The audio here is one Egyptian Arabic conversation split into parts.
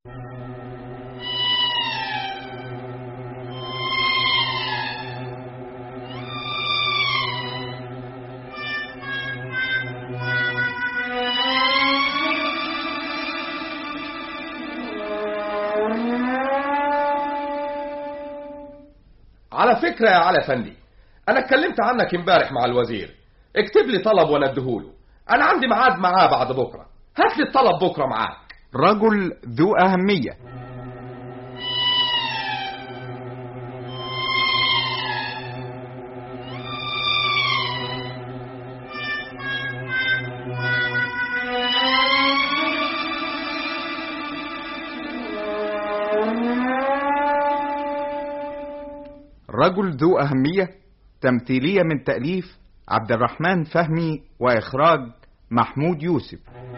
على فكرة يا علي فندي أنا اتكلمت عنك امبارح مع الوزير اكتب لي طلب وأنا اديهوله أنا عندي ميعاد معاه بعد بكرة هات لي الطلب بكرة معاك رجل ذو أهمية رجل ذو أهمية تمثيلية من تأليف عبد الرحمن فهمي وإخراج محمود يوسف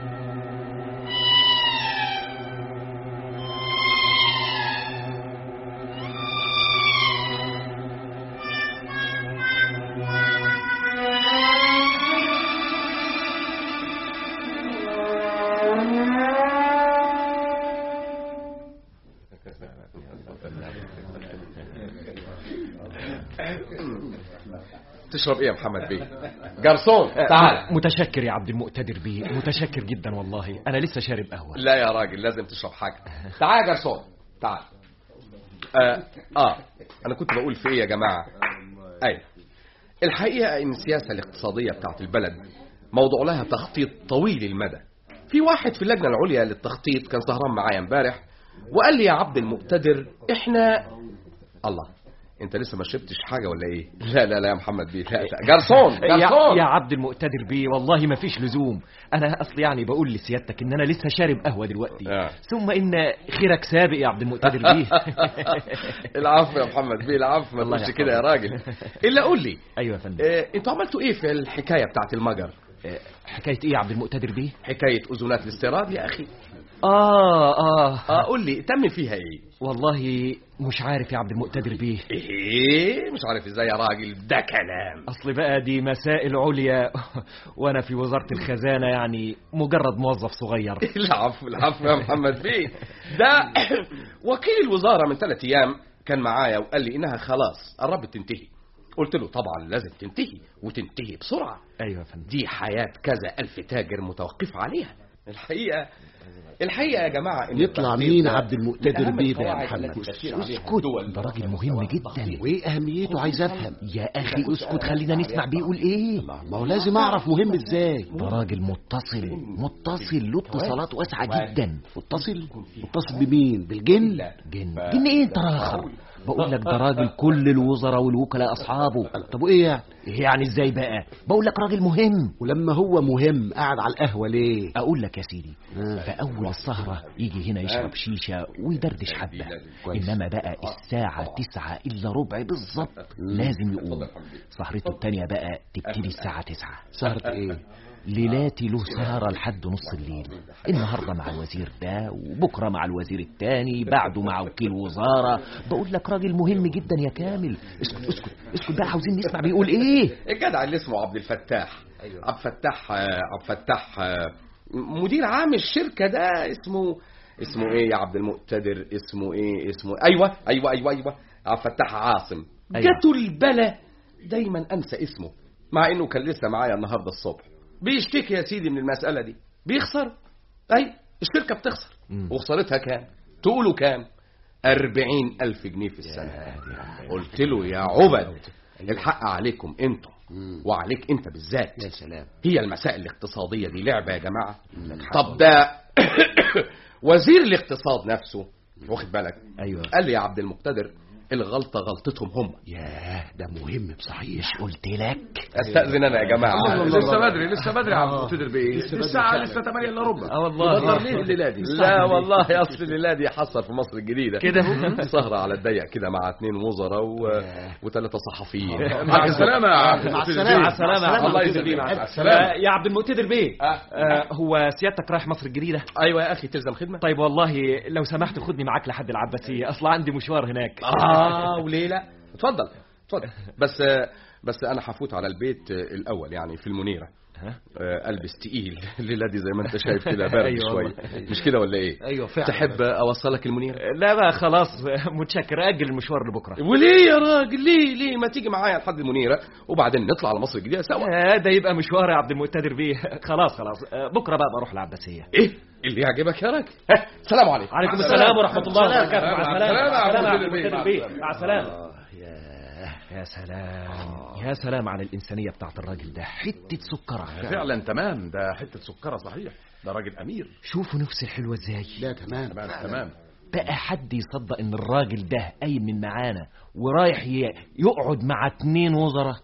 تشرب ايه يا محمد بيه جرسون تعال متشكر يا عبد المقتدر بيه متشكر جدا والله انا لسه شارب قهوه لا يا راجل لازم تشرب حاجة تعال يا جرسون تعال آه, اه انا كنت بقول في ايه يا جماعة اي الحقيقة ان السياسة الاقتصادية بتاعت البلد موضوع لها تخطيط طويل المدى في واحد في اللجنة العليا للتخطيط كان سهران معايا امبارح وقال لي يا عبد المقتدر احنا الله انت لسه ما شربتش حاجة ولا ايه لا لا لا يا محمد بيه لا لا. جرسون يا, جرسون يا عبد المقتدر بيه والله ما فيش لزوم انا اصل يعني بقول لسيادتك ان انا لسه شارب قهوه دلوقتي آه. ثم ان خيرك سابق يا عبد المقتدر بيه العفو يا محمد بيه العفو ما الله تقولش يحفظك. كده يا راجل الا قول لي ايوه يا فندم اه انتوا عملتوا ايه في الحكايه بتاعت المجر آه، حكايه ايه يا عبد المقتدر بيه حكايه اذونات الاستيراد يا اخي اه اه اه قول لي تم فيها ايه والله مش عارف يا عبد المقتدر بيه ايه مش عارف ازاي يا راجل ده كلام اصل بقى دي مسائل عليا وانا في وزاره الخزانه يعني مجرد موظف صغير العفو العفو يا محمد بيه ده وكيل الوزاره من ثلاث ايام كان معايا وقال لي انها خلاص قربت تنتهي قلت له طبعا لازم تنتهي وتنتهي بسرعه ايوه يا فندم دي حياة كذا ألف تاجر متوقف عليها الحقيقة الحقيقة يا جماعة إن يطلع التخطيط مين ده عبد المقتدر من أهم بيه ده يا القواعد محمد؟ التي تسير عليها اسكت الدول ده راجل مهم جدا وايه اهميته عايز افهم يا اخي اسكت خلينا نسمع بيقول ايه ما هو لازم اعرف مهم ازاي ده راجل متصل متصل له اتصالات واسعه جدا متصل متصل بمين بالجن جن جن ايه انت راخر بقول لك ده راجل كل الوزراء والوكلاء اصحابه طب وايه يعني إيه يعني ازاي بقى بقول لك راجل مهم ولما هو مهم قاعد على القهوه ليه اقول لك يا سيدي آه. في اول السهرة يجي هنا يشرب شيشة ويدردش حبة كويس. انما بقى الساعة تسعة الا ربع بالظبط لازم يقوم سهرته التانية بقى تبتدي الساعة تسعة سهرة ايه ليلاتي له سهرة لحد نص الليل النهاردة مع الوزير ده وبكرة مع الوزير التاني بعده مع وكيل وزارة بقول لك راجل مهم جدا يا كامل اسكت اسكت اسكت بقى عاوزين نسمع بيقول ايه الجدع اللي اسمه عبد الفتاح عبد الفتاح آه، عبد الفتاح آه، مدير عام الشركة ده اسمه اسمه ايه يا عبد المقتدر اسمه ايه اسمه ايوه ايوه ايوه ايوه عبد الفتاح عاصم أيوة. جاته البلا دايما انسى اسمه مع انه كان لسه معايا النهارده الصبح بيشتكي يا سيدي من المسألة دي بيخسر اي الشركة بتخسر مم. وخسارتها كام تقولوا كام أربعين ألف جنيه في السنة قلت له يا عبد الحق عليكم انتم وعليك انت بالذات يا سلام هي المسائل الاقتصادية دي لعبة يا جماعة طب ده وزير الاقتصاد نفسه واخد بالك ايوه قال لي يا عبد المقتدر الغلطة غلطتهم هم ياه ده مهم بصحيح مش قلت لك استأذن انا يا جماعة لسه بدري لسه بدري يا عبد المقتدر بيه الساعة لسه 8 الا ربع اه والله تفضل ليه الليلة دي لا والله اصل الليله دي حصل في مصر الجديده كده؟ سهره على الضيق كده مع اتنين وزراء و... وثلاثه صحفيين مع السلامة يا عبد مع المقتدر السلامة. بيه. مع السلامة يا الله عبد يسلمك المقتدر. مع السلامة آه، يا عبد المقتدر بيه آه. آه، هو سيادتك رايح مصر الجديدة ايوه يا اخي تلزم خدمه طيب والله لو سمحت خدني معاك لحد العباسية اصل عندي مشوار هناك اه وليه لا اتفضل اتفضل بس آه، بس انا هفوت على البيت آه، الاول يعني في المنيره ها؟ آه، البس تقيل الليله دي زي ما انت شايف كده بارد أيوة شويه والله. مش كده ولا ايه ايوه فعلا تحب اوصلك المنيره لا بقى خلاص متشكر اجل المشوار لبكره وليه يا راجل ليه ليه ما تيجي معايا لحد المنيره وبعدين نطلع على مصر الجديده سوا آه، ده يبقى مشوار يا عبد المقتدر بيه خلاص خلاص آه، بكره بقى بروح العباسيه ايه اللي يعجبك يا راجل ها، سلام عليكم عليكم السلام ورحمه الله وبركاته مع مع السلامه السلامة يا مع عبد السلامه المقتدر يا عبد بيه. المقتدر بيه مع السلامه يا سلام يا سلام على الانسانيه بتاعت الراجل ده حته سكره فعلا تمام ده حته سكره صحيح ده راجل امير شوفوا نفسي الحلوه ازاي لا تمام تمام تمام بقى حد يصدق ان الراجل ده قايم من معانا ورايح ي- يقعد مع اتنين وزراء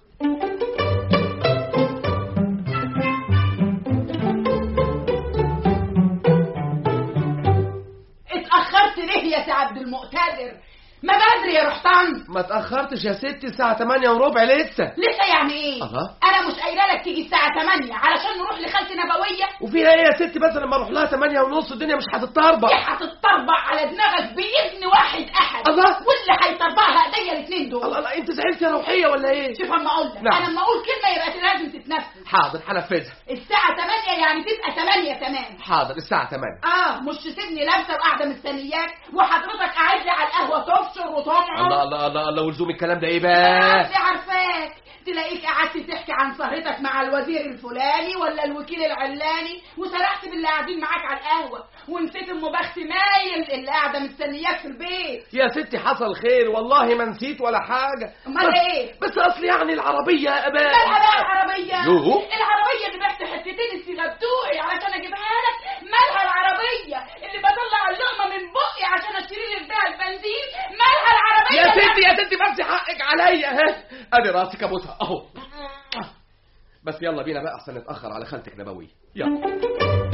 اتأخرت ليه يا سي عبد المقتدر ما بدري يا رحتان ما تاخرتش يا ستي الساعه 8 وربع لسه لسه يعني ايه الله. انا مش قايله لك تيجي الساعه 8 علشان نروح لخالتي نبويه وفيها ايه يا ستي بس لما اروح لها 8 ونص الدنيا مش هتتطربق دي هتتطربع على دماغك باذن واحد احد الله. واللي هيطربعها ايديا الاثنين دول الله الله انت زعلت يا روحيه ولا ايه شوف اما اقول لك نعم. انا اما اقول كلمه يبقى لازم تتنفذ حاضر هنفذها الساعه 8 يعني تبقى 8 تمام حاضر الساعه 8 اه مش تسيبني لابسه وقاعده مستنياك وحضرتك قاعد لي على القهوه تفشر وتمعر الله الله الله الله ولزوم الكلام ده ايه بقى عارفة عارفاك تلاقيك قعدت تحكي عن سهرتك مع الوزير الفلاني ولا الوكيل العلاني وسرحت باللي قاعدين معاك على القهوه ونسيت ام بخت مايل اللي قاعده مستنياك في البيت يا ستي حصل خير والله ما نسيت ولا حاجه امال بس- ايه بس اصل يعني العربيه يا ابا مالها بقى العربيه يوهو. العربيه اللي بعت حتتين السيجا بتوعي علشان اجيبها لك مالها العربيه اللي بطلع اللقمه من بقي عشان اشتري لي بيها البنزين مالها العربيه يا اللي- ستي يا ستي بس حقك عليا ها ادي راسي كابوسها اهو بس يلا بينا بقى احسن نتاخر على خالتك نبويه يلا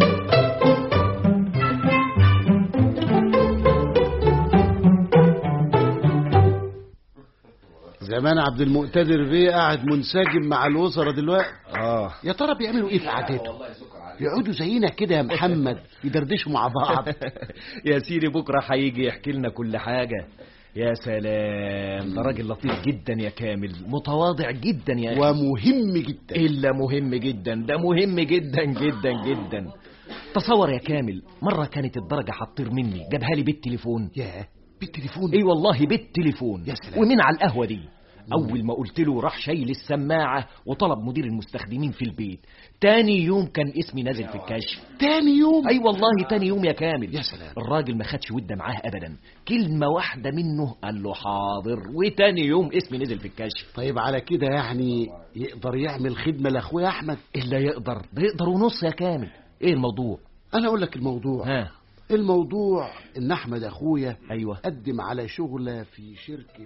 زمان عبد المقتدر بيه قاعد منسجم مع الوزراء دلوقتي اه يا ترى بيعملوا ايه في قعدته يقعدوا زينا كده يا محمد يدردشوا مع بعض يا سيدي بكره هيجي يحكي لنا كل حاجه يا سلام ده راجل لطيف جدا يا كامل متواضع جدا يا اخي ومهم جدا الا مهم جدا ده مهم جدا جدا جدا تصور يا كامل مره كانت الدرجه هتطير مني جابها لي بالتليفون ياه بالتليفون اي والله بالتليفون يا سلام. ومن على القهوه دي اول ما قلت له راح شايل السماعه وطلب مدير المستخدمين في البيت تاني يوم كان اسمي نازل في الكشف تاني يوم اي والله تاني يوم يا كامل يا سلام. الراجل ما خدش وده معاه ابدا كلمه واحده منه قال له حاضر وتاني يوم اسمي نزل في الكشف طيب على كده يعني يقدر يعمل خدمة لأخويا أحمد الا يقدر ده يقدر ونص يا كامل ايه الموضوع أنا أقول لك الموضوع ها الموضوع إن أحمد أخويا ايوه قدم على شغلة في شركة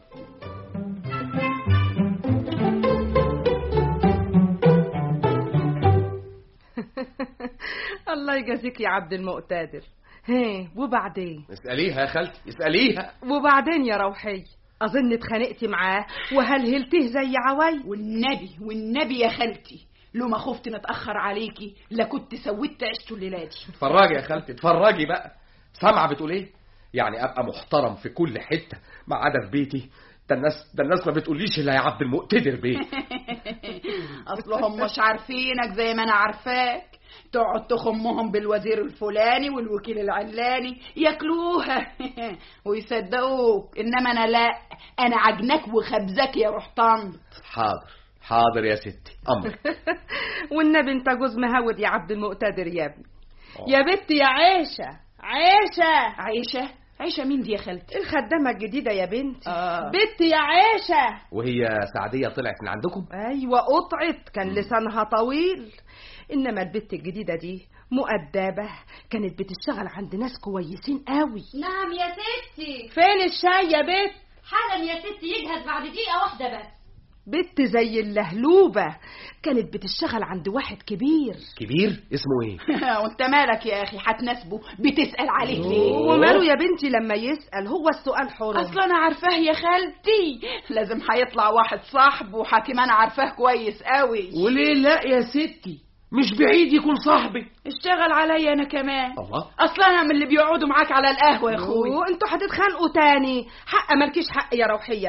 الله يجازيك يا عبد المقتدر هي وبعدين اساليها يا خالتي اساليها وبعدين يا روحي اظن اتخانقتي معاه وهلهلتيه زي عواي والنبي والنبي يا خالتي لو ما خفت نتأخر عليكي لكنت سويت عشته الليلة دي اتفرجي يا خالتي اتفرجي بقى سامعه بتقول ايه يعني ابقى محترم في كل حته ما عدا في بيتي ده الناس ده الناس ما بتقوليش الا يا عبد المقتدر بيه اصلهم مش عارفينك زي ما انا عارفاك تقعد تخمهم بالوزير الفلاني والوكيل العلاني ياكلوها ويصدقوك انما انا لا انا عجنك وخبزك يا رحتان حاضر حاضر يا ستي امر والنبي انت جوز مهود يا عبد المقتدر يا ابني يا بنتي يا عيشه عيشه عيشه عيشه مين دي يا خالتي الخدامه الجديده يا بنتي آه. بنتي يا عيشه وهي سعديه طلعت من عندكم ايوه قطعت كان لسانها طويل انما البت الجديده دي مؤدبه كانت بتشتغل عند ناس كويسين قوي نعم يا ستي فين الشاي يا بت حالا يا ستي يجهز بعد دقيقة واحدة بس بت زي اللهلوبه كانت بتشتغل عند واحد كبير كبير اسمه ايه وانت مالك يا اخي هتناسبه بتسأل عليه ليه وماله يا بنتي لما يسأل هو السؤال حر اصل انا عارفاه يا خالتي لازم هيطلع واحد صاحبه وحكيم انا عارفاه كويس قوي وليه لا يا ستي مش بعيد يكون صاحبي اشتغل عليا انا كمان الله اصل انا من اللي بيقعدوا معاك على القهوه يا اخوي وانتوا هتتخانقوا تاني حق مالكيش حق يا روحيه بقى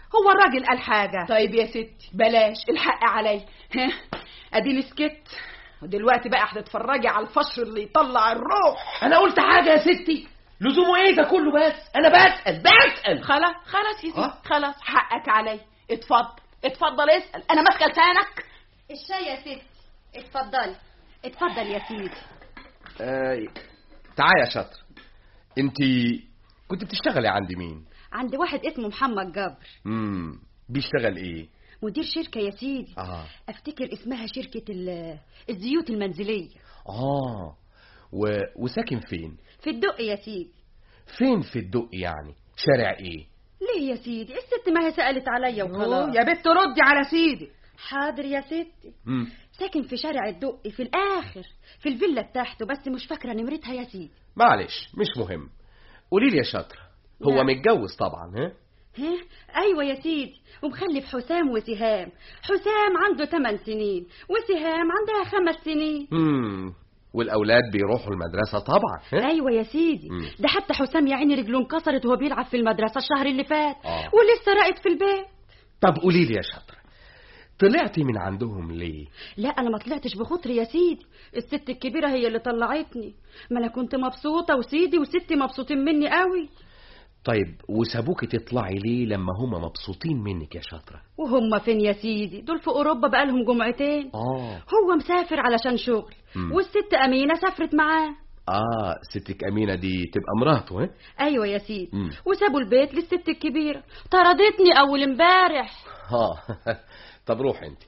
هو الراجل قال حاجة طيب يا ستي بلاش الحق علي ها اديني سكت ودلوقتي بقى هتتفرجي على الفشر اللي يطلع الروح انا قلت حاجه يا ستي لزومه ايه ده كله بس انا بسال بسال خلاص خلاص يا آه. ستي خلاص حقك علي اتفضل اتفضل اسال انا ماسكه لسانك الشاي يا ستي اتفضلي اتفضل يا سيدي آه تعالى يا شاطر انت كنت بتشتغلي عند مين عند واحد اسمه محمد جبر امم بيشتغل ايه مدير شركة يا سيدي اه افتكر اسمها شركة ال- الزيوت المنزلية اه و... وساكن فين في الدق يا سيدي فين في الدق يعني شارع ايه ليه يا سيدي الست ما هي سألت عليا وخلاص أوه، يا بنت ردي على سيدي حاضر يا ستي مم. ساكن في شارع الدق في الآخر في الفيلا بتاعته بس مش فاكرة نمرتها يا سيدي معلش مش مهم قولي لي يا شاطره هو نعم. متجوز طبعا ها ها ايوه يا سيدي ومخلف حسام وسهام حسام عنده 8 سنين وسهام عندها خمس سنين امم والاولاد بيروحوا المدرسه طبعا ها ايوه يا سيدي مم. ده حتى حسام يا عيني رجله انكسرت وهو بيلعب في المدرسه الشهر اللي فات آه. ولسه راقد في البيت طب قولي لي يا شاطره طلعتي من عندهم ليه لا انا ما طلعتش بخاطري يا سيدي الست الكبيره هي اللي طلعتني ما انا كنت مبسوطه وسيدي وستي مبسوطين مني قوي طيب وسابوكي تطلعي ليه لما هما مبسوطين منك يا شاطره وهم فين يا سيدي دول في اوروبا بقالهم جمعتين اه هو مسافر علشان شغل مم. والست امينه سافرت معاه اه ستك امينه دي تبقى مراته ها ايوه يا سيدي مم. وسابوا البيت للست الكبيره طردتني اول امبارح اه طب روح انت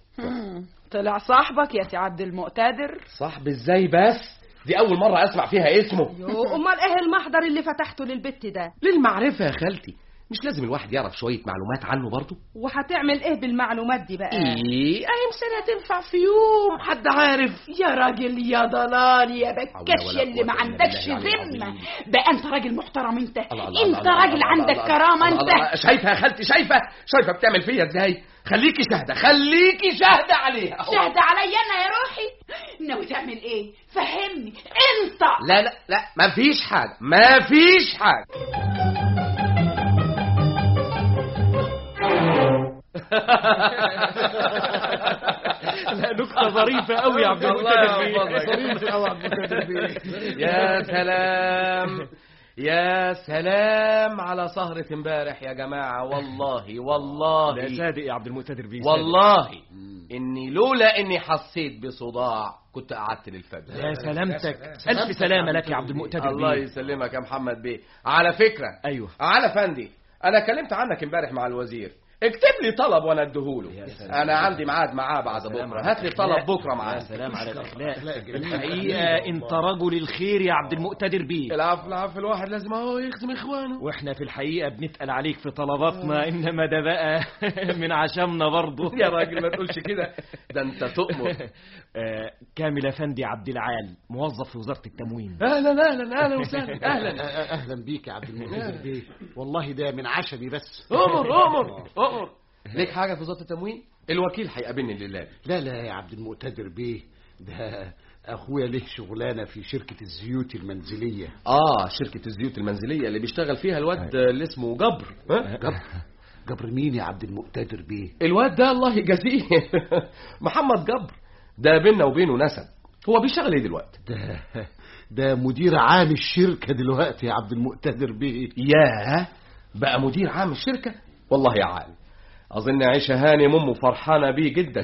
طلع صاحبك يا سي عبد المقتدر صاحب ازاي بس دي اول مره اسمع فيها اسمه يو امال ايه المحضر اللي فتحته للبت ده للمعرفه يا خالتي مش لازم الواحد يعرف شويه معلومات عنه برضه وهتعمل ايه بالمعلومات دي بقى ايه ايام سنه تنفع في يوم حد عارف يا راجل يا ضلال يا بكش ولا اللي ما قوة إلا عندكش بالله العلي ذمه العظيم. بقى انت راجل محترم انت الله الله انت الله راجل الله عندك الله كرامه الله انت الله شايفه يا خالتي شايفه شايفه بتعمل فيا ازاي خليكي شاهده خليكي شاهده عليها شهد عليا انا يا روحي ناوي تعمل ايه فهمني انت لا لا لا ما فيش حاجه ما فيش حاجه لا نكتة ظريفة قوي يا عبد الله المقتدر يحفظك. يا سلام يا سلام على سهرة امبارح يا جماعة والله والله لا صادق يا عبد المقتدر بيه والله اني لولا اني حسيت بصداع كنت قعدت للفجر يا سلامتك ألف سلامة لك يا عبد المقتدر الله بيه يسلمك يا محمد بيه على فكرة أيوه على فندي انا كلمت عنك امبارح مع الوزير اكتب لي طلب وانا اديهوله انا عندي ميعاد معاه بعد بكره هات لي طلب بكره يا معاه سلام على الأخلاق الحقيقة أنت رجل الخير يا عبد المقتدر بيه العفو العفو الواحد لازم اهو يخدم اخوانه واحنا في الحقيقة بنتقل عليك في طلباتنا انما ده بقى من عشمنا برضه يا راجل ما تقولش كده ده انت تؤمر آه، كامل افندي عبد العال موظف في وزارة التموين اهلا اهلا اهلا وسهلا اهلا اهلا بيك يا عبد المقتدر بيه والله ده من عشمي بس امر امر امر ليك حاجه في وزاره التموين الوكيل هيقابلني الليله دي. لا لا يا عبد المقتدر بيه ده اخويا له شغلانه في شركه الزيوت المنزليه اه شركه الزيوت المنزليه اللي بيشتغل فيها الواد اللي اسمه جبر ها جبر جبر مين يا عبد المقتدر بيه الواد ده الله يجازيه محمد جبر ده بيننا وبينه نسب هو بيشتغل ايه دلوقتي ده ده مدير عام الشركه دلوقتي يا عبد المقتدر بيه ياه بقى مدير عام الشركه والله يا عالم اظن عيشه هانم امه فرحانه بيه جدا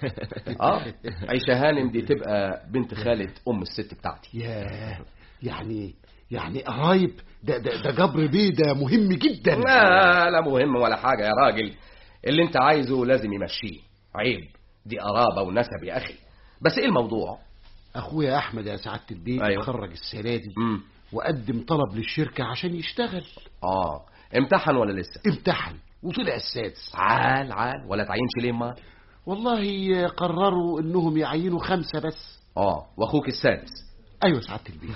اه عيشه هانم دي تبقى بنت خاله ام الست بتاعتي ياه يعني يعني قرايب ده ده ده جبر بيه ده مهم جدا لا لا مهم ولا حاجه يا راجل اللي انت عايزه لازم يمشيه عيب دي قرابه ونسب يا اخي بس ايه الموضوع اخويا احمد يا سعاده البيت أيوة. اتخرج السنه دي امم وقدم طلب للشركه عشان يشتغل اه امتحن ولا لسه امتحن وطلع السادس عال عال ولا تعينش ليه ما والله قرروا انهم يعينوا خمسه بس اه واخوك السادس ايوه سعاده البيت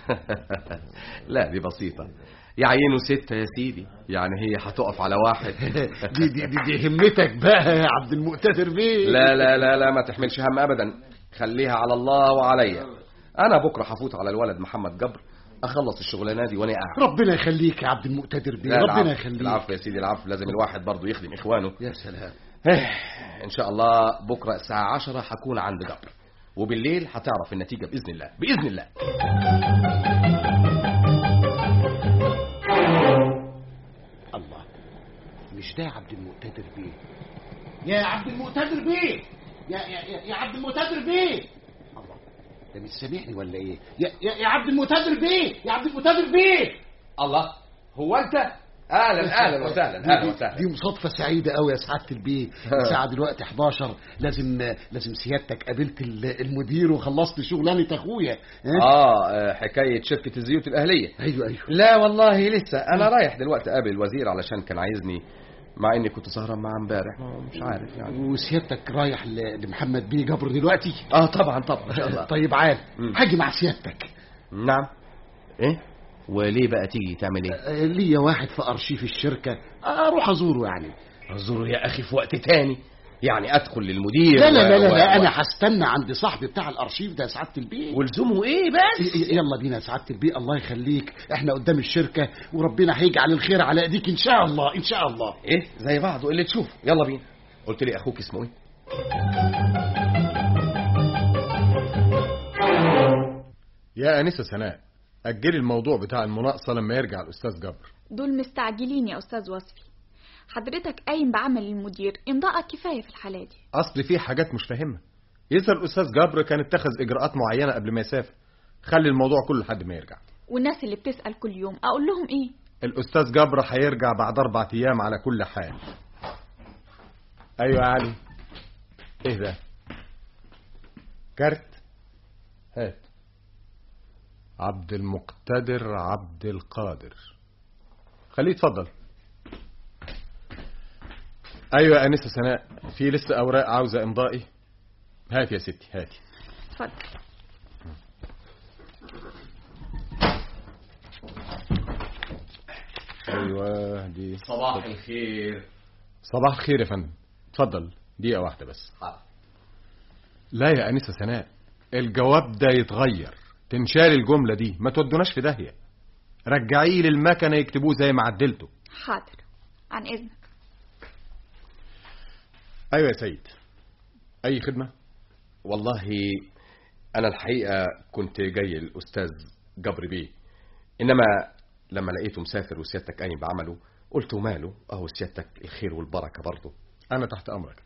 لا دي بسيطه يعينوا ستة يا سيدي يعني هي هتقف على واحد دي دي دي, دي همتك بقى يا عبد المقتدر بيه لا لا لا لا ما تحملش هم ابدا خليها على الله وعليا انا بكره هفوت على الولد محمد جبر اخلص الشغلانه دي وانا قاعد ربنا يخليك يا عبد المقتدر بيه لا، ربنا العفو، يخليك العفو يا سيدي العفو لازم الواحد برضه يخدم اخوانه يا سلام إيه، ان شاء الله بكره الساعه 10 هكون عند جبر وبالليل هتعرف النتيجه باذن الله باذن الله الله مش ده عبد المقتدر بيه يا عبد المقتدر بيه يا يا يا, يا عبد المقتدر بيه الله ده مش سامعني ولا ايه يا يا, يا عبد المقتدر بيه يا عبد المقتدر بيه الله هو انت اهلا اهلا وسهلا دي- اهلا دي- وسهلا دي مصادفة سعيدة قوي يا سعادة البيه الساعة دلوقتي 11 لازم لازم سيادتك قابلت ال- المدير وخلصت شغلانة اخويا ها؟ اه آه، حكايه شركه الزيوت الاهليه ايوه ايوه لا والله لسه انا رايح دلوقتي اقابل الوزير علشان كان عايزني مع اني كنت سهران معاه امبارح ما هو مش عارف يعني وسيادتك رايح ل- لمحمد بيه جبر دلوقتي اه طبعا طبعا ان شاء الله طيب عال مم. هاجي مع سيادتك نعم ايه وليه بقى تيجي تعمل ايه آه، ليا واحد في ارشيف الشركة اروح ازوره يعني ازوره يا اخي في وقت تاني يعني ادخل للمدير لا لا و- لا لا, و- لا و- انا هستنى عند صاحبي بتاع الارشيف ده يا سعادة البيه ولزومه ايه بس ي- ي- يلا بينا يا سعادة البيه الله يخليك احنا قدام الشركة وربنا هيجعل الخير على ايديك ان شاء الله ان شاء الله ايه زي بعضه اللي تشوف يلا بينا قلت لي اخوك اسمه ايه يا أنسة سناء أجلي الموضوع بتاع المناقصة لما يرجع الأستاذ جبر دول مستعجلين يا أستاذ وصفي حضرتك قايم بعمل المدير إمضاء كفاية في الحالة دي أصل في حاجات مش فاهمها يظهر الأستاذ جبر كان اتخذ إجراءات معينة قبل ما يسافر خلي الموضوع كله لحد ما يرجع والناس اللي بتسأل كل يوم أقول لهم إيه الأستاذ جبر هيرجع بعد أربع أيام على كل حال أيوة يا علي إيه ده كارت هات عبد المقتدر عبد القادر خليه يتفضل أيوة يا أنسة سناء في لسه أوراق عاوزة إمضائي هات يا ستي هاتي اتفضل أيوة دي صباح الخير صباح الخير يا فندم اتفضل دقيقة واحدة بس لا يا أنسة سناء الجواب ده يتغير تنشال الجملة دي ما تودوناش في داهية رجعيه للمكنة يكتبوه زي ما عدلته حاضر عن إذنك أيوة يا سيد أي خدمة والله انا الحقيقه كنت جاي الاستاذ جبر بيه انما لما لقيته مسافر وسيادتك قايم بعمله قلت ماله اهو سيادتك الخير والبركه برضه أنا تحت أمرك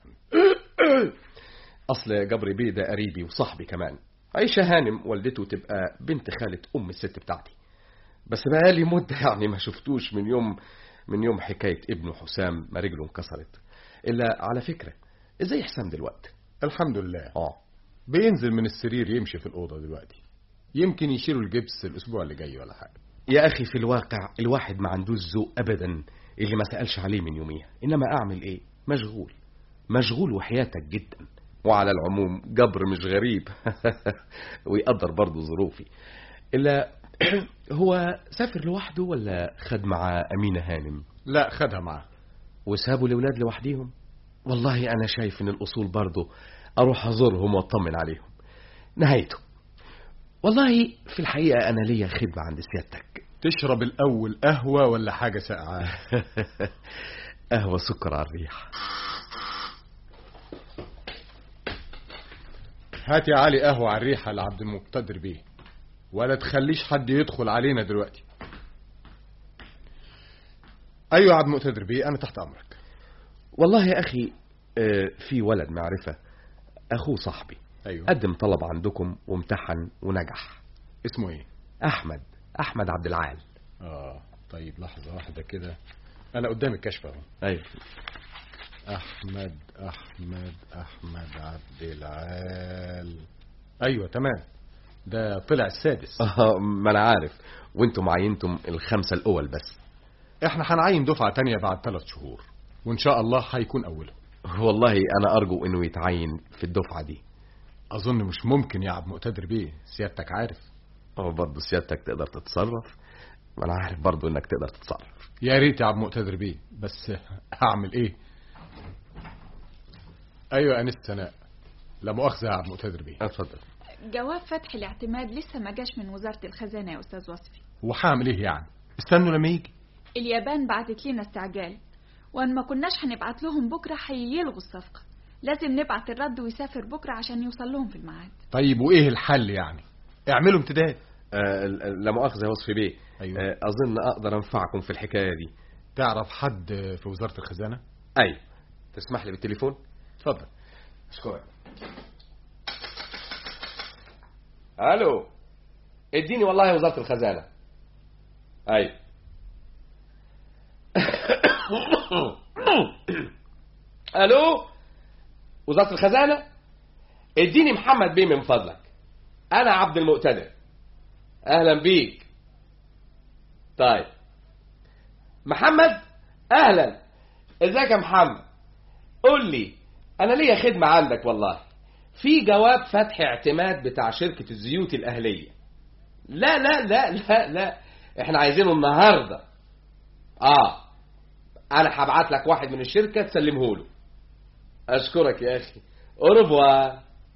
اصل جبر بيه ده قريبي وصاحبي كمان عيشة هانم والدته تبقى بنت خالة ام الست بتاعتي بس بقالي مدة يعني ما شفتوش من يوم من يوم حكاية ابنه حسام ما رجله انكسرت الا على فكرة ازاي حسام دلوقتي الحمد لله اه بينزل من السرير يمشي في الأوضة دلوقتي يمكن يشيلوا الجبس الأسبوع اللي جاي ولا حاجة يا اخي في الواقع الواحد ما عندوش ذوق ابدا اللي ما سالش عليه من يوميها انما اعمل ايه مشغول مشغول وحياتك جدا وعلى العموم جبر مش غريب ويقدر برضه ظروفي الا هو سافر لوحده ولا خد معاه امينه هانم لا خدها معاه وسابوا الاولاد لوحديهم والله انا شايف ان الاصول برضه اروح ازورهم واطمن عليهم نهايته والله في الحقيقه انا ليا خدمه عند سيادتك تشرب الأول قهوة ولا حاجة ساقعة قهوة سكر على الريح هات يا علي قهوة على الريحة لعبد المقتدر بيه ولا تخليش حد يدخل علينا دلوقتي ايوه يا عبد المقتدر بيه انا تحت امرك والله يا أخي آه، في ولد معرفة أخوه صاحبي ايوه قدم طلب عندكم وامتحن ونجح اسمه ايه أحمد أحمد عبد العال اه طيب لحظة واحدة كده انا قدام الكشف اهو أيوه احمد احمد احمد عبد العال ايوه تمام ده طلع السادس آه، ما أنا عارف وانتم عينتم الخمسة الأول بس احنا هنعين دفعة تانية بعد ثلاث شهور وان شاء الله هيكون اولهم والله أنا أرجو إنه يتعين في الدفعة دي اظن مش ممكن يا عبد مقتدر بيه سيادتك عارف هو برضه سيادتك تقدر تتصرف ما أنا عارف برضه إنك تقدر تتصرف يا ريت يا عبد مقتدر بيه بس هعمل ايه ايوه انسة سناء لا مؤاخذة يا عبد مقتدر بيه اتفضل جواب فتح الاعتماد لسه ما جاش من وزارة الخزانة يا أستاذ وصفي وهعمل ايه يعني استنوا لما يجي اليابان بعتت لنا استعجال وان ما كناش هنبعت لهم بكرة هيلغوا الصفقة لازم نبعت الرد ويسافر بكرة عشان يوصل لهم في الميعاد طيب وايه الحل يعني اعملوا امتداد آه لا مؤاخذة يا وصفي بيه أيوة. آه أظن أقدر أنفعكم في الحكاية دي تعرف حد في وزارة الخزانة أيوة تسمح لي بالتليفون اتفضل اشكرك الو اديني والله وزارة الخزانة ايوه الو وزارة الخزانة اديني محمد بيه من فضلك انا عبد المقتدر اهلا بيك طيب محمد اهلا ازيك يا محمد قول لي انا ليا خدمة عندك والله في جواب فتح اعتماد بتاع شركة الزيوت الاهلية لا لا لا لا لا احنا عايزينه النهاردة اه انا هبعت لك واحد من الشركة تسلمه له اشكرك يا اخي اوربوا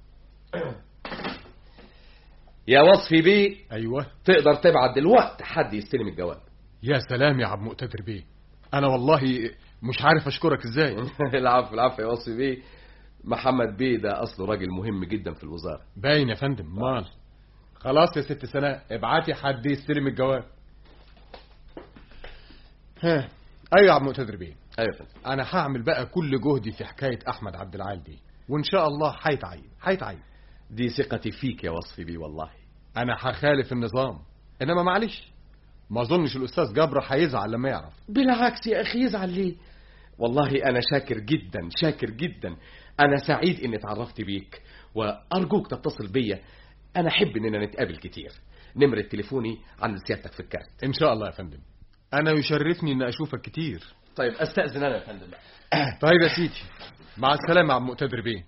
يا وصفي بيه ايوه تقدر تبعت دلوقتي حد يستلم الجواب يا سلام يا عبد مقتدر بيه انا والله مش عارف اشكرك ازاي العفو العفو يا وصفي بيه محمد بيه ده اصله راجل مهم جدا في الوزارة باين يا فندم مال خلاص يا ست سناء ابعتي حد يستلم الجواب ها ايوه يا عبد مقتدر بيه ايوه يا فندم انا هعمل بقى كل جهدي في حكايه احمد عبد العال دي وان شاء الله هيتعين هيتعين دي ثقتي فيك يا وصفي بيه والله انا هخالف النظام انما معلش ما اظنش الاستاذ جبر هيزعل لما يعرف بالعكس يا اخي يزعل ليه والله انا شاكر جدا شاكر جدا انا سعيد اني اتعرفت بيك وارجوك تتصل بيا انا احب اننا نتقابل كتير نمرة تليفوني عند سيادتك في الكارت ان شاء الله يا فندم انا يشرفني ان اشوفك كتير طيب استاذن انا يا فندم طيب يا سيدي مع السلامه يا عم مقتدر بيه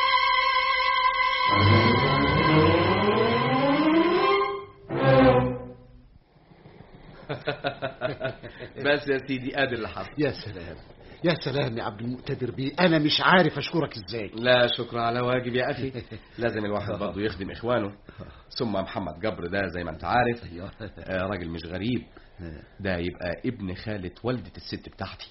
بس يا سيدي ادي اللي حصل يا سلام يا سلام يا عبد المقتدر بيه انا مش عارف اشكرك ازاي لا شكر على واجب يا اخي لازم الواحد برضه يخدم اخوانه ثم محمد جبر ده زي ما انت عارف آه، راجل مش غريب ده يبقى ابن خالة والدة الست بتاعتي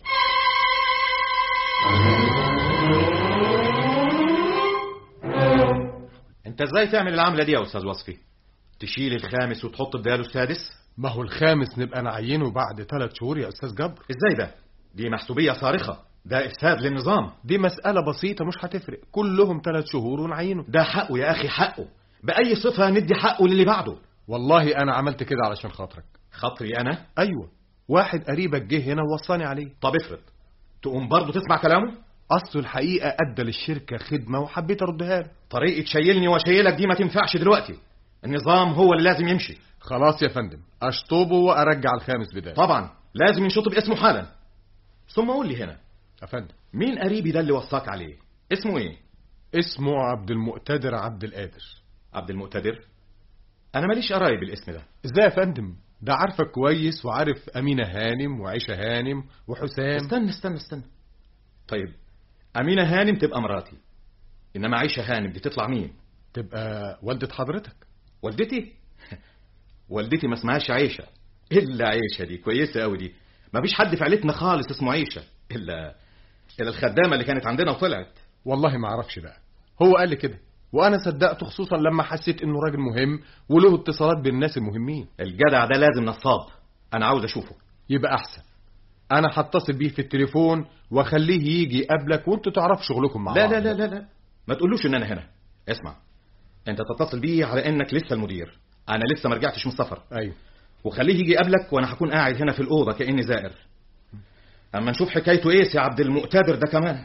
انت ازاي تعمل العملة دي يا استاذ وصفي تشيل الخامس وتحط الديال السادس ما هو الخامس نبقى نعينه بعد ثلاث شهور يا استاذ جبر ازاي ده دي محسوبية صارخة ده افساد للنظام دي مسألة بسيطة مش هتفرق كلهم ثلاث شهور ونعينه ده حقه يا اخي حقه بأي صفة ندي حقه للي بعده والله انا عملت كده علشان خاطرك خاطري انا ايوه واحد قريبك جه هنا ووصاني عليه طب افرض تقوم برضه تسمع كلامه اصله الحقيقة ادى للشركة خدمة وحبيت اردها له طريقة شيلني وشيلك دي ما تنفعش دلوقتي النظام هو اللي لازم يمشي خلاص يا فندم اشطبه وارجع الخامس بداية طبعا لازم ينشطب اسمه حالا ثم قول لي هنا يا فندم مين قريبي ده اللي وصاك عليه اسمه ايه اسمه عبد المقتدر عبد القادر عبد المقتدر انا ماليش قرايب الاسم ده ازاي يا فندم ده عارفك كويس وعارف أمينة هانم وعيشة هانم وحسام استنى استنى استنى طيب أمينة هانم تبقى مراتي إنما عيشة هانم دي تطلع مين تبقى والدة حضرتك والدتي والدتي ما اسمهاش عيشة إلا عيشة دي كويسة أوي دي ما فيش حد في عيلتنا خالص اسمه عيشة إلا إلا الخدامة اللي كانت عندنا وطلعت والله ما اعرفش بقى هو قال لي كده وانا صدقته خصوصا لما حسيت انه راجل مهم وله اتصالات بالناس المهمين الجدع ده لازم نصاب أنا عاوز أشوفه يبقى احسن انا هتصل بيه في التليفون واخليه يجي يقابلك وانتوا تعرفوا شغلكم مع لا بعض لا لا لا لا ما تقولوش إن أنا هنا اسمع أنت تتصل بيه على إنك لسه المدير أنا لسه ما رجعتش من السفر ايوه وخليه يجي يقابلك وانا هكون قاعد هنا في الاوضه كاني زائر اما نشوف حكايته ايه يا عبد المقتدر ده كمان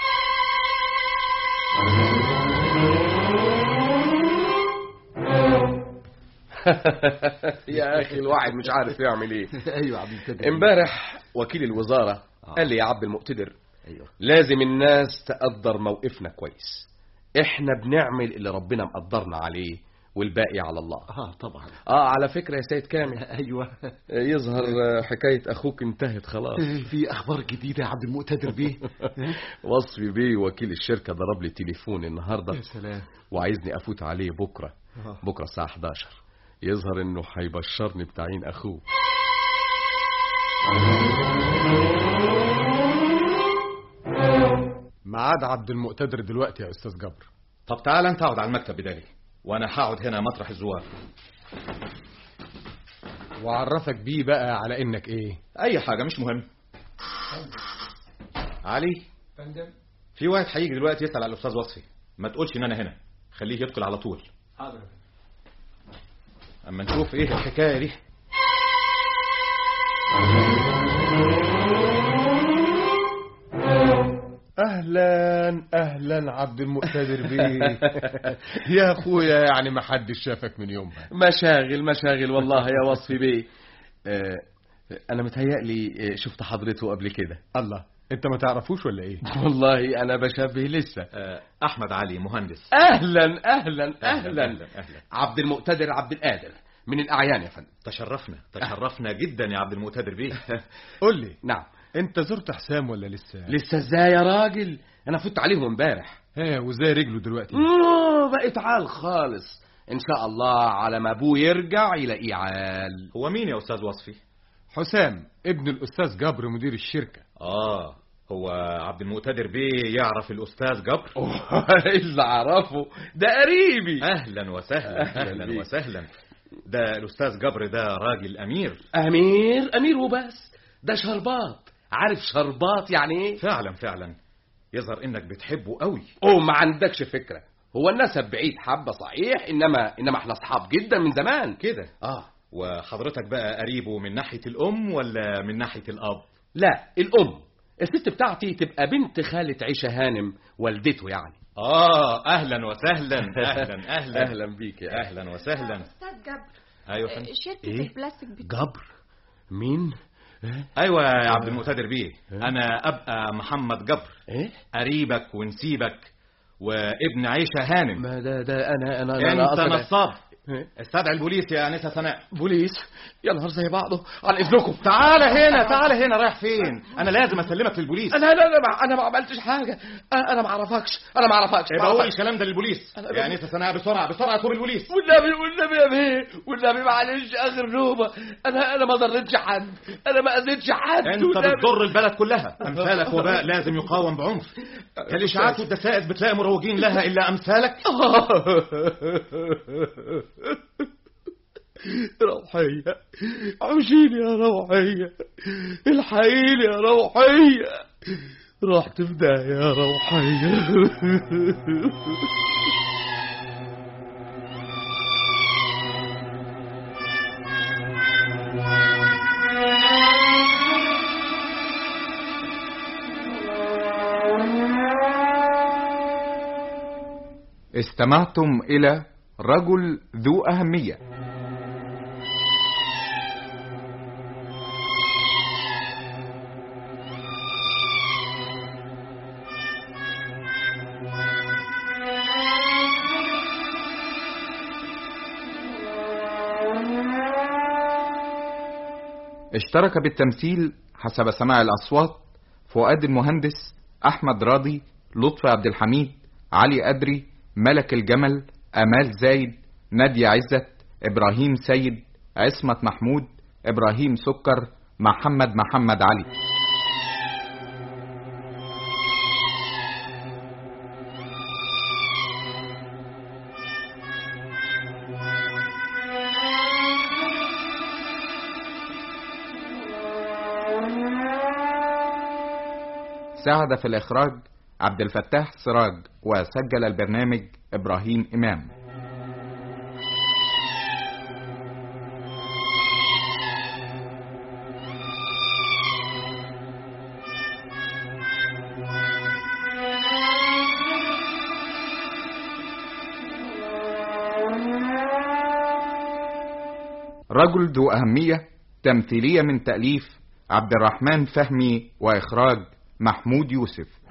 يا اخي الواحد مش عارف يعمل ايه ايوه يا عبد المقتدر امبارح وكيل الوزارة قال لي يا عبد المقتدر ايوه لازم الناس تقدر موقفنا كويس احنا بنعمل اللي ربنا مقدرنا عليه والباقي على الله اه طبعا اه على فكرة يا سيد كامل ايوه يظهر حكاية اخوك انتهت خلاص في اخبار جديده يا عبد المقتدر بيه وصفي بيه وكيل الشركة ضرب لي تليفون النهاردة يا سلام وعايزني افوت عليه بكرة بكره الساعه 11 يظهر انه هيبشرني بتعيين اخوه ميعاد عبد المقتدر دلوقتي يا استاذ جبر طب تعال انت اقعد على المكتب بدالي وانا هقعد هنا مطرح الزوار وعرفك بيه بقى على انك ايه اي حاجه مش مهم علي في واحد هيجي دلوقتي يسال على الاستاذ وصفي ما تقولش ان انا هنا خليه يدخل على طول حاضر اما نشوف ايه الحكايه دي اهلا اهلا عبد المقتدر بيه يا اخويا يعني ما حدش شافك من يومها مشاغل مشاغل والله يا وصفي بيه آه، انا متهيألي آه، شفت حضرته قبل كده الله انت ما تعرفوش ولا ايه والله انا بشبه لسه آه، احمد علي مهندس اهلا اهلا اهلا أهلا. عبد المقتدر عبد القادر من الاعيان يا فندم تشرفنا تشرفنا جدا يا عبد المقتدر بيه قول لي نعم انت زرت حسام ولا لسه لسه ازاي يا راجل انا فت عليهم امبارح ها وازاي رجله دلوقتي اوه بقت عال خالص ان شاء الله على ما ابوه يرجع يلاقيه عال هو مين يا استاذ وصفي حسام ابن الاستاذ جبر مدير الشركه اه هو عبد المقتدر بيه يعرف الاستاذ جبر اللي اعرفه ده قريبي اهلا وسهلا اهلا بيك. وسهلا ده الاستاذ جبر ده راجل امير امير امير وبس ده شربات عارف شربات يعني ايه فعلا فعلا يظهر انك بتحبه قوي اوه ما عندكش فكره هو النسب بعيد حبه صحيح انما انما احنا اصحاب جدا من زمان كده اه وحضرتك بقى قريبه من ناحيه الام ولا من ناحيه الاب لا الام الست بتاعتي تبقى بنت خالة عيشة هانم والدته يعني اه اهلا وسهلا اهلا اهلا اهلا بيك يا اهلا اهلا وسهلا استاذ جبر ايوه يا فندم شركة إيه؟ البلاستيك بت... جبر مين ايوه يا عبد المقتدر بيه انا ابقى محمد جبر ايه قريبك ونسيبك وابن عيشه هانم ما ده ده انا انا انا انت أصلاً- نصاب إيه؟ استدعي البوليس يا انسه سناء بوليس يا نهار زي بعضه عن اذنكم تعال هنا تعال هنا رايح فين انا لازم اسلمك للبوليس انا لا انا ما انا ما عملتش حاجه أ- انا ما اعرفكش انا ما اعرفكش ما يبقى قول أعرفكش. الكلام ده للبوليس أنا- يا انسه سناء بسرعه بسرعه طول البوليس والنبي والنبي يا بيه والنبي معلش اخر نوبه انا انا ما ضرتش حد انا ما اذيتش حد انت والنبي. بتضر البلد كلها امثالك وباء لازم يقاوم بعنف الاشاعات والدسائس بتلاقي مروجين لها الا امثالك روحية عوشيني يا روحية الحقيني يا روحية رحت في داهية يا روحية استمعتم إلى رجل ذو أهمية اشترك بالتمثيل حسب سماع الأصوات فؤاد المهندس أحمد راضي لطفي عبد الحميد علي أدري ملك الجمل أمال زايد نادية عزت إبراهيم سيد عصمت محمود إبراهيم سكر محمد محمد علي ساعد في الإخراج عبد الفتاح سراج وسجل البرنامج إبراهيم إمام رجل ذو أهمية تمثيلية من تأليف عبد الرحمن فهمي وإخراج محمود يوسف